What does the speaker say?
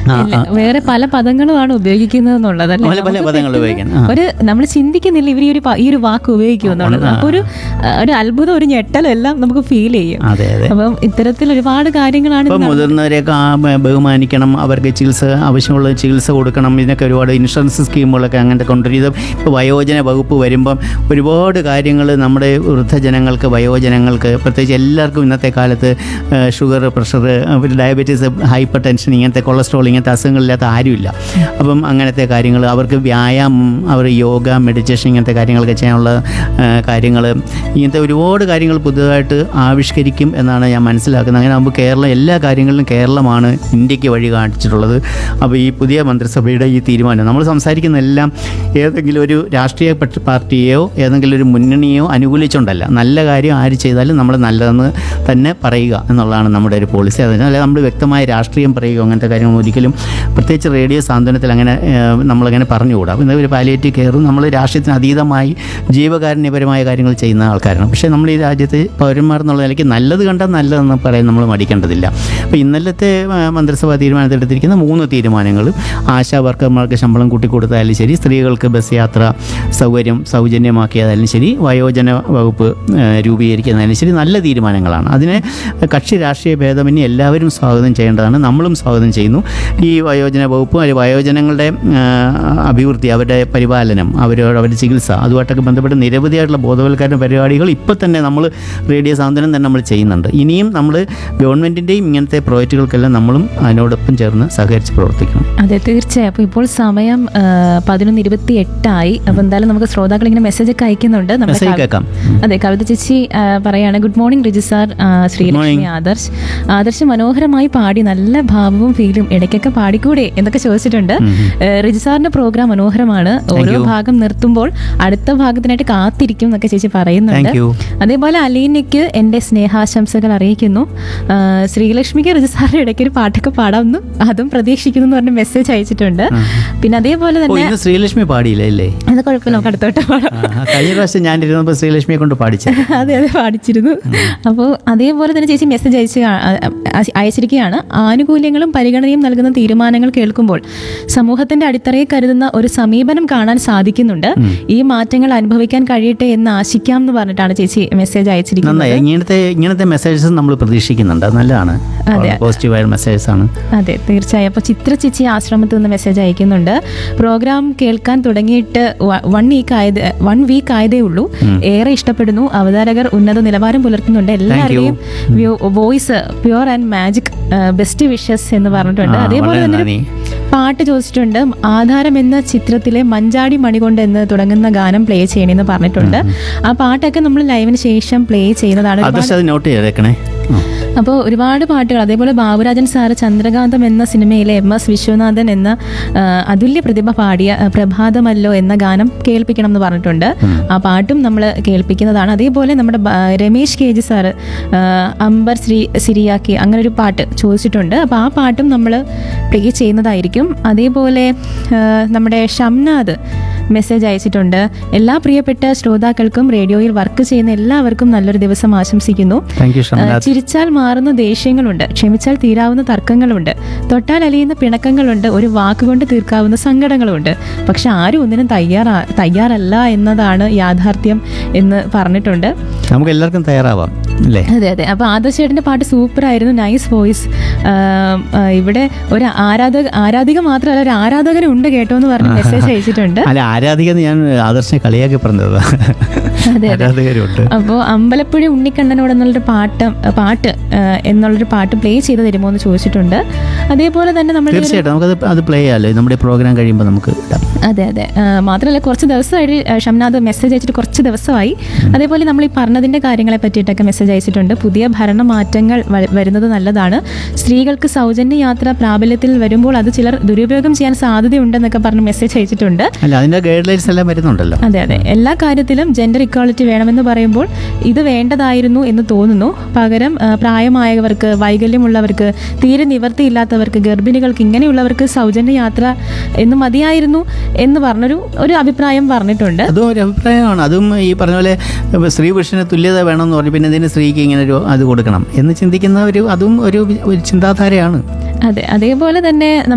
ആ, ഇല്ല, വേറെ പല പദങ്ങളുമാണ് ഉപയോഗിക്കുന്നത് എന്നുള്ളതല്ലേ പല പല നമുക്ക് പദങ്ങൾ പെട്ടെന്ന് ഉപയോഗിക്കണം. ആ. ഒരു നമ്മൾ ചിന്തിക്കുന്നില്ല ഇവർ ഈ ഒരു പ- ഈ ഒരു വാക്ക് ഉപയോഗിക്കുമെന്നുള്ളത് അപ്പൊ ഒരു ആ, ഒരു അത്ഭുതം ഒരു ഞെട്ടലും എല്ലാം നമുക്ക് ഫീൽ ചെയ്യും അതെ അതെ അപ്പം ഇത്തരത്തിൽ ഒരുപാട് കാര്യങ്ങളാണ് ഇപ്പം ഇതിനകത്ത് മുതിർന്നവരെയൊക്കെ ആ ബ- ബഹുമാനിക്കണം അവർക്ക് ചികിത്സ ആവശ്യമുള്ള ചികിത്സ കൊടുക്കണം ഇതിനൊക്കെ ഒരുപാട് ഇൻഷുറൻസ് സ്കീമുകളൊക്കെ അങ്ങനത്തെ കൊണ്ടുവരും ഇത് ഇപ്പോൾ വയോജന വകുപ്പ് വരുമ്പം ഒരുപാട് കാര്യങ്ങൾ നമ്മുടെ വൃദ്ധജനങ്ങൾക്ക് വയോജനങ്ങൾക്ക് പ്രത്യേകിച്ച് എല്ലാവർക്കും ഇന്നത്തെ കാലത്ത് sugar pressure diabetes hypertension ഇങ്ങനത്തെ കൊളസ്ട്രോൾ ഇങ്ങനത്തെ അസുഖങ്ങളില്ലാത്ത ആരുമില്ല അപ്പം അങ്ങനത്തെ കാര്യങ്ങൾ അവർക്ക് വ്യായാമം അവർ യോഗ മെഡിറ്റേഷൻ ഇങ്ങനത്തെ കാര്യങ്ങളൊക്കെ ചെയ്യാനുള്ള കാര്യങ്ങൾ ഇങ്ങനത്തെ ഒരുപാട് കാര്യങ്ങൾ പുതുതായിട്ട് ആവിഷ്കരിക്കും എന്നാണ് ഞാൻ മനസ്സിലാക്കുന്നത് അങ്ങനെ ആകുമ്പോൾ കേരളം എല്ലാ കാര്യങ്ങളിലും കേരളമാണ് ഇന്ത്യക്ക് വഴി കാണിച്ചിട്ടുള്ളത് അപ്പോൾ ഈ പുതിയ മന്ത്രിസഭയുടെ ഈ തീരുമാനം നമ്മൾ സംസാരിക്കുന്ന എല്ലാം ഏതെങ്കിലും ഒരു രാഷ്ട്രീയ പട്ട- പാർട്ടിയെയോ ഏതെങ്കിലും ഒരു മുന്നണിയോ അനുകൂലിച്ചുകൊണ്ടല്ല നല്ല കാര്യം ആര് ചെയ്താലും നമ്മൾ നല്ലതെന്ന് തന്നെ പറയുക എന്നുള്ളതാണ് നമ്മുടെ ഒരു പോളിസി അതിനാൽ നമ്മൾ വ്യക്തമായ രാഷ്ട്രീയം പറയുക അങ്ങനത്തെ കാര്യങ്ങൾ ഒരിക്കലും പ്രത്യേകിച്ച് റേഡിയോ സാന്ത്വനത്തിൽ അങ്ങനെ ഏഹ്, നമ്മളങ്ങനെ പറഞ്ഞുകൂടാ പിന്നെ ഒരു പാലിയേറ്റീവ് കെയറും നമ്മൾ രാഷ്ട്രീയത്തിന് അതീതമായി ജീവകാരുണ്യപരമായ കാര്യങ്ങൾ ചെയ്യുന്ന ആൾക്കാരാണ് പക്ഷേ നമ്മൾ ഈ രാജ്യത്ത് പൗരന്മാർ എന്നുള്ള നിലയ്ക്ക് നല്ലത് കണ്ടാൽ നല്ലതെന്ന് പറയാൻ നമ്മൾ മടിക്കേണ്ടതില്ല അപ്പോൾ ഇന്നലത്തെ ആ, മന്ത്രിസഭാ തീരുമാനത്തിലെടുത്തിരിക്കുന്ന മൂന്ന് തീരുമാനങ്ങളും ആശാ വർക്കർമാർക്ക് ശമ്പളം കൂട്ടിക്കൊടുത്താലും ശരി സ്ത്രീകൾക്ക് ബസ് യാത്ര സൗകര്യം സൗജന്യമാക്കിയതായാലും ശരി വയോജന വകുപ്പ് ആ, രൂപീകരിക്കുന്നതായാലും ശരി നല്ല തീരുമാനങ്ങളാണ് അതിനെ കക്ഷി രാഷ്ട്രീയ ഭേദമന്യേ എല്ലാവരും സ്വാഗതം ചെയ്യേണ്ടതാണ് നമ്മളും സ്വാഗതം ചെയ്യുന്നു ഈ വയോജന വകുപ്പും അല്ലെങ്കിൽ വയോജനങ്ങളുടെ ആ, അഭിവൃദ്ധി അവരുടെ പരിപാലനം അവരോട് അവരുടെ ചികിത്സ അതുമായിട്ടൊക്കെ ബന്ധപ്പെട്ട് നിരവധിയായിട്ടുള്ള ബോധവൽക്കരണ പരിപാടികൾ ഇപ്പോൾ തന്നെ നമ്മൾ റേഡിയോ സാന്ത്വനം തന്നെ നമ്മൾ ചെയ്യുന്നുണ്ട് ഇനിയും നമ്മൾ ഗവൺമെൻറ്റിൻ്റെയും ഇങ്ങനത്തെ പ്രോജക്റ്റുകൾക്കെല്ലാം നമ്മളും അതിനോടൊപ്പം ചേർന്ന് സഹകരിച്ച് പ്രവർത്തിക്കണം അതെ തീർച്ചയായും അപ്പോൾ ഇപ്പോൾ സമയം പതിനൊന്ന് ഇരുപത്തി എട്ടായി അപ്പോൾ എന്തായാലും നമുക്ക് ശ്രോതാക്കൾ ഇങ്ങനെ മെസ്സേജ് ഒക്കെ അയക്കുന്നുണ്ട് നമ്മുടെ മെസ്സേജ് കവി- കേൾക്കാം അതെ കവിത ചേച്ചി ആ, പറയാണ് ഗുഡ് മോർണിംഗ് റിജി സാർ ആ, ശ്രീലക്ഷ്മി ആദർശ് ആദർശ് മനോഹരമായി പാടി നല്ല ഭാവവും ഫീലും ഇടയ്ക്കൊക്കെ പാടിക്കൂടെ എന്നൊക്കെ ചോദിച്ചിട്ടുണ്ട് ഏ, റിജി സാറിന്റെ പ്രോഗ്രാം മനോഹരമാണ് ഓരോ you. ഭാഗം നിർത്തുമ്പോൾ അടുത്ത ഭാഗത്തിനായിട്ട് കാത്തിരിക്കും എന്നൊക്കെ ചേച്ചി പറയുന്നുണ്ട് Thank you. അതേപോലെ അലീനയ്ക്ക് എൻ്റെ സ്നേഹാശംസകൾ അറിയിക്കുന്നു ആ, ശ്രീലക്ഷ്മിക്ക് റിജി സാറിന്റെ ഇടയ്ക്ക് ഒരു പാട്ടൊക്കെ പാടാമെന്ന് അതും പ്രതീക്ഷിക്കുന്നു എന്ന് പറഞ്ഞ് മെസ്സേജ് അയച്ചിട്ടുണ്ട് പിന്നെ അതേപോലെ ഓ തന്നെ ഇന്ന് ശ്രീലക്ഷ്മി പാടിയില്ല അല്ലേ അത് കുഴപ്പമില്ല നമുക്ക് അടുത്തോട്ട് പാടാം ആ, കഴിഞ്ഞ പ്രാവശ്യം ഞാൻ ഇരുന്നപ്പോൾ ശ്രീലക്ഷ്മിയെ കൊണ്ട് പാടിച്ചു അതെ അതെ പാടിച്ചിരുന്നു അപ്പോൾ അതേപോലെ തന്നെ ചേച്ചി മെസ്സേജ് അയച്ച് കാ- അ- അ- അയച്ചിരിക്കുകയാണ് ആനുകൂല്യങ്ങളും പരിഗണനയും നൽകുന്ന തീരുമാനങ്ങൾ കേൾക്കുമ്പോൾ സമൂഹത്തിന്റെ അടിത്തറയെ കരുതുന്ന ഒരു സമീപനം കാണാൻ സാധിക്കുന്നുണ്ട് ഈ മാറ്റങ്ങൾ അനുഭവിക്കാൻ കഴിയട്ടെ എന്ന് ആശിക്കാം എന്ന് പറഞ്ഞിട്ടാണ് ചേച്ചി മെസ്സേജ് അയച്ചിരിക്കുന്നത് നന്നായി ഇങ്ങനത്തെ ഇങ്ങനത്തെ മെസ്സേജസ് നമ്മൾ പ്രതീക്ഷിക്കുന്നുണ്ട് അത് നല്ലതാണ് അതെ. പോസിറ്റീവായ മെസ്സേജസ് ആണ് അതെ തീർച്ചയായും അപ്പോൾ ചിത്ര ചേച്ചി ആശ്രമത്തിൽ നിന്ന് മെസ്സേജ് അയക്കുന്നുണ്ട് പ്രോഗ്രാം കേൾക്കാൻ തുടങ്ങിയിട്ട് വ- വൺ വീക്ക് ആയത് വൺ വീക്ക് ആയതേ ഉള്ളൂ ഏറെ ഇഷ്ടപ്പെടുന്നു അവതാരകർ ഉന്നത നിലവാരം പുലർത്തുന്നുണ്ട് എല്ലാവരുടെയും voice pure and magic best wishes എന്ന് പറഞ്ഞിട്ടുണ്ട് ആ, അതേപോലെ വളരെ തന്നെ ഒരു നന്ദി. പാട്ട് ചോദിച്ചിട്ടുണ്ട് ആധാരം എന്ന ചിത്രത്തിലെ മഞ്ചാടി മണികൊണ്ട് എന്ന് തുടങ്ങുന്ന ഗാനം പ്ലേ ചെയ്യണമെന്ന് പറഞ്ഞിട്ടുണ്ട് ആ പാട്ടൊക്കെ നമ്മൾ ലൈവിന് ശേഷം പ്ലേ ചെയ്യുന്നതാണ് ഒരുപാട് ആദർശ് അത് നോട്ട് ചെയ്തേക്കണേ ആ. അപ്പോൾ ഒരുപാട് പാട്ടുകൾ അതേപോലെ ബാബുരാജൻ സാറ് ചന്ദ്രകാന്തം എന്ന സിനിമയിലെ എം എസ് വിശ്വനാഥൻ എന്ന ആ, അതുല്യ പ്രതിഭ പാടിയ ആ, പ്രഭാതമല്ലോ എന്ന ഗാനം കേൾപ്പിക്കണം എന്ന് പറഞ്ഞിട്ടുണ്ട് ആ പാട്ടും നമ്മൾ കേൾപ്പിക്കുന്നതാണ് അതേപോലെ നമ്മുടെ ബ- രമേശ് കെ ജി സാറ് ആ, അംബർ ശ്രീ സിരിയാക്കി അങ്ങനെ ഒരു പാട്ട് ചോദിച്ചിട്ടുണ്ട് അപ്പോൾ ആ പാട്ടും നമ്മൾ പ്ലേ ചെയ്യുന്നതായിരിക്കും അതേപോലെ ആ, നമ്മുടെ ഷംനാഥ് മെസ്സേജ് അയച്ചിട്ടുണ്ട് എല്ലാ പ്രിയപ്പെട്ട ശ്രോതാക്കൾക്കും റേഡിയോയിൽ വർക്ക് ചെയ്യുന്ന എല്ലാവർക്കും നല്ലൊരു ദിവസം ആശംസിക്കുന്നു താങ്ക് യു ഷംനാഥ് ആ, ചിരിച്ചാൽ മാറുന്ന ദേഷ്യങ്ങളുണ്ട് ക്ഷമിച്ചാൽ തീരാവുന്ന തർക്കങ്ങളുണ്ട് തൊട്ടാൽ അലിയുന്ന പിണക്കങ്ങളുണ്ട് ഒരു വാക്കുകൊണ്ട് തീർക്കാവുന്ന സങ്കടങ്ങളുണ്ട് പക്ഷെ ആരും ഒന്നിനും തയ്യാറാ തയ്യാറല്ല എന്നതാണ് യാഥാർത്ഥ്യം എന്ന് പറഞ്ഞിട്ടുണ്ട് നമുക്ക് എല്ലാവർക്കും തയ്യാറാവാം അല്ലേ അതെ അതെ അപ്പോൾ ആദർശേട്ടൻ്റെ പാട്ട് സൂപ്പർ ആയിരുന്നു നൈസ് വോയിസ് ഇവിടെ ഒരു ആരാധക ആരാധിക മാത്രമല്ല ഒരു ആരാധകനുണ്ട് കേട്ടോ എന്ന് പറഞ്ഞ് മെസ്സേജ് അയച്ചിട്ടുണ്ട് അല്ല ആരാധിക എന്ന് ഞാൻ ആദർശനെ കളിയാക്കി പറഞ്ഞത് അതെ. ആരാധകരുണ്ട് അപ്പോൾ അമ്പലപ്പുഴ ഉണ്ണിക്കണ്ണനോട് എന്നുള്ളൊരു പാട്ട് പാട്ട് ആ, എന്നുള്ളൊരു പാട്ട് പ്ലേ ചെയ്ത് തരുമോ എന്ന് ചോദിച്ചിട്ടുണ്ട് അതേപോലെ തന്നെ നമ്മൾ തീർച്ചയായിട്ടും നമുക്കത് അത് പ്ലേ ചെയ്യാമല്ലോ നമ്മുടെ പ്രോഗ്രാം കഴിയുമ്പോൾ നമുക്ക് ഇടാം അതെ അതെ ആ, മാത്രമല്ല കുറച്ച് ദിവസമായിട്ട് ആ, ഷംനാഥ് മെസ്സേജ് അയച്ചിട്ട് കുറച്ച് ദിവസമായി അതേപോലെ നമ്മൾ ഈ പറഞ്ഞതിൻ്റെ കാര്യങ്ങളെ പറ്റിയിട്ടൊക്കെ മെസ്സേജ് അയച്ചിട്ടുണ്ട് പുതിയ ഭരണമാറ്റങ്ങൾ വ- വരുന്നത് നല്ലതാണ് സ്ത്രീകൾക്ക് സൗജന്യ യാത്ര പ്രാബല്യത്തിൽ വരുമ്പോൾ അത് ചിലർ ദുരുപയോഗം ചെയ്യാൻ സാധ്യതയുണ്ടെന്നൊക്കെ പറഞ്ഞ് മെസ്സേജ് അയച്ചിട്ടുണ്ട് അല്ല അതിൻ്റെ ഗൈഡ് ലൈൻസ് എല്ലാം വരുന്നുണ്ടല്ലോ അതെ അതെ എല്ലാ കാര്യത്തിലും ജെൻഡർ ഇക്വാളിറ്റി വേണമെന്ന് പറയുമ്പോൾ ഇത് വേണ്ടതായിരുന്നു എന്ന് തോന്നുന്നു പകരം ആ, പ്രായമായവർക്ക് വൈകല്യമുള്ളവർക്ക് തീരെ നിവർത്തിയില്ലാത്തവർക്ക് ഗർഭിണികൾക്ക് ഇങ്ങനെയുള്ളവർക്ക് സൗജന്യ യാത്ര എന്ന് മതിയായിരുന്നു എന്ന് പറഞ്ഞൊരു ഒരു അഭിപ്രായം പറഞ്ഞിട്ടുണ്ട് അതും ഒരു അഭിപ്രായമാണ് അതും ഈ പറഞ്ഞ പോലെ ഇപ്പൊ സ്ത്രീ പുരുഷന് തുല്യത വേണമെന്ന് പറഞ്ഞു പിന്നെ ഇതിന് സ്ത്രീക്ക് ഇങ്ങനെ ഒരു അത് കൊടുക്കണം എന്ന് ചിന്തിക്കുന്ന ഒരു അതും ഒരു ഒരു ചിന്താധാരയാണ് അതെ അതേപോലെ തന്നെ